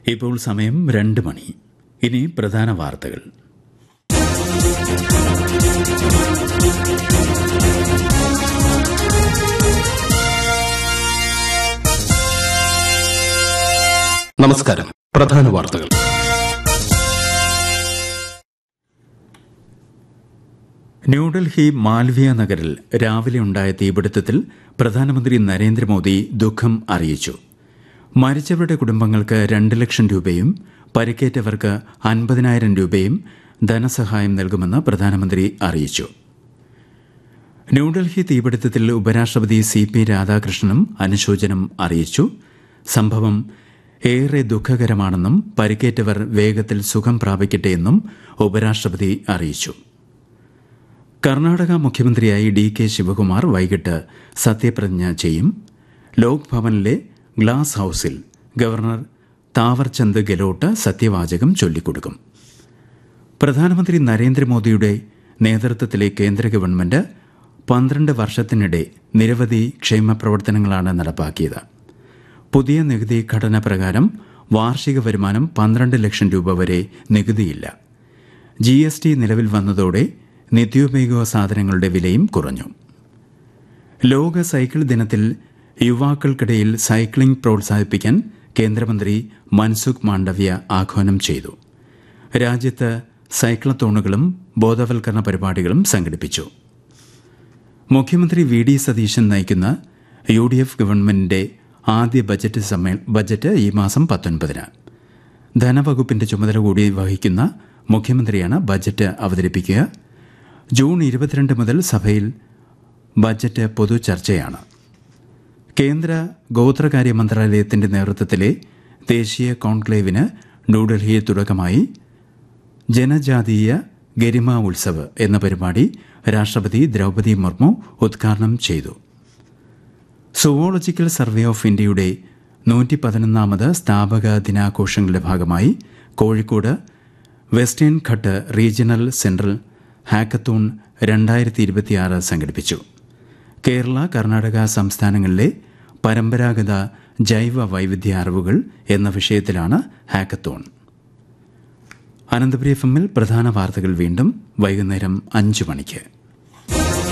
ഇപ്പോൾ സമയം രണ്ട് മണി ഇനി പ്രധാന വാർത്തകൾ നമസ്കാരം പ്രധാന വാർത്തകൾ ന്യൂഡൽഹി മാൽവിയ നഗറിൽ രാവിലെ ഉണ്ടായ തീപിടുത്തത്തിൽ പ്രധാനമന്ത്രി നരേന്ദ്രമോദി ദുഃഖം അറിയിച്ചു മരിച്ചവരുടെ കുടുംബങ്ങൾക്ക് രണ്ട് ലക്ഷം രൂപയും പരിക്കേറ്റവർക്ക് അൻപതിനായിരം രൂപയും ധനസഹായം നൽകുമെന്ന് പ്രധാനമന്ത്രി അറിയിച്ചു ന്യൂഡൽഹി തീപിടുത്തത്തിൽ ഉപരാഷ്ട്രപതി സി പി രാധാകൃഷ്ണനും അനുശോചനം അറിയിച്ചു സംഭവം ഏറെ ദുഃഖകരമാണെന്നും പരിക്കേറ്റവർ വേഗത്തിൽ സുഖം പ്രാപിക്കട്ടെയെന്നും ഉപരാഷ്ട്രപതി അറിയിച്ചു കർണാടക മുഖ്യമന്ത്രിയായി ഡി കെ ശിവകുമാർ വൈകിട്ട് സത്യപ്രതിജ്ഞ ചെയ്യും ലോക് ഭവനിലെ ഗ്ലാസ് ഹൌസിൽ ഗവർണർ താവർചന്ദ് ഗെലോട്ട് സത്യവാചകം ചൊല്ലിക്കൊടുക്കും പ്രധാനമന്ത്രി നരേന്ദ്രമോദിയുടെ നേതൃത്വത്തിലെ കേന്ദ്ര ഗവൺമെന്റ് പന്ത്രണ്ട് വർഷത്തിനിടെ നിരവധി ക്ഷേമ പ്രവർത്തനങ്ങളാണ് നടപ്പാക്കിയത് പുതിയ നികുതി ഘടന പ്രകാരം വാർഷിക വരുമാനം പന്ത്രണ്ട് ലക്ഷം രൂപ വരെ നികുതിയില്ല ജി എസ് ടി നിലവിൽ വന്നതോടെ നിത്യോപയോഗ സാധനങ്ങളുടെ വിലയും കുറഞ്ഞു ലോക സൈക്കിൾ ദിനത്തിൽ യുവാക്കൾക്കിടയിൽ സൈക്ലിംഗ് പ്രോത്സാഹിപ്പിക്കാൻ കേന്ദ്രമന്ത്രി മൻസുഖ് മാണ്ഡവ്യ ആഹ്വാനം ചെയ്തു രാജ്യത്ത് സൈക്ലത്തോണുകളും ബോധവൽക്കരണ പരിപാടികളും സംഘടിപ്പിച്ചു മുഖ്യമന്ത്രി വി ഡി സതീശൻ നയിക്കുന്ന യു ഡി എഫ് ഗവൺമെന്റിന്റെ ആദ്യ ബജറ്റ് സമ്മേ ബജറ്റ് ഈ മാസം പത്തൊൻപതിന് ധനവകുപ്പിന്റെ ചുമതല കൂടി വഹിക്കുന്ന മുഖ്യമന്ത്രിയാണ് ബജറ്റ് അവതരിപ്പിക്കുക ജൂൺ ഇരുപത്തിരണ്ട് മുതൽ സഭയിൽ ബജറ്റ് പൊതു ചർച്ചയാണ് കേന്ദ്ര ഗോത്രകാര്യ മന്ത്രാലയത്തിന്റെ നേതൃത്വത്തിലെ ദേശീയ കോൺക്ലേവിന് ന്യൂഡൽഹിയിൽ തുടക്കമായി ജനജാതീയ ഗരിമ ഉത്സവ് എന്ന പരിപാടി രാഷ്ട്രപതി ദ്രൗപദി മുർമു ഉദ്ഘാടനം ചെയ്തു സുവോളജിക്കൽ സർവേ ഓഫ് ഇന്ത്യയുടെ നൂറ്റി പതിനൊന്നാമത് സ്ഥാപക ദിനാഘോഷങ്ങളുടെ ഭാഗമായി Kozhikode western Ghat regional central hackathon രണ്ടായിരത്തി ഇരുപത്തിയാറ് സംഘടിപ്പിച്ചു കേരള കർണാടക സംസ്ഥാനങ്ങളിലെ പരമ്പരാഗത ജൈവ വൈവിധ്യ അറിവുകൾ എന്ന വിഷയത്തിലാണ് ഹാക്കത്തോൺ അനന്തപുരി എഫ് എമ്മിൽ പ്രധാന വാർത്തകൾ വീണ്ടും വൈകുന്നേരം അഞ്ചു മണിക്ക്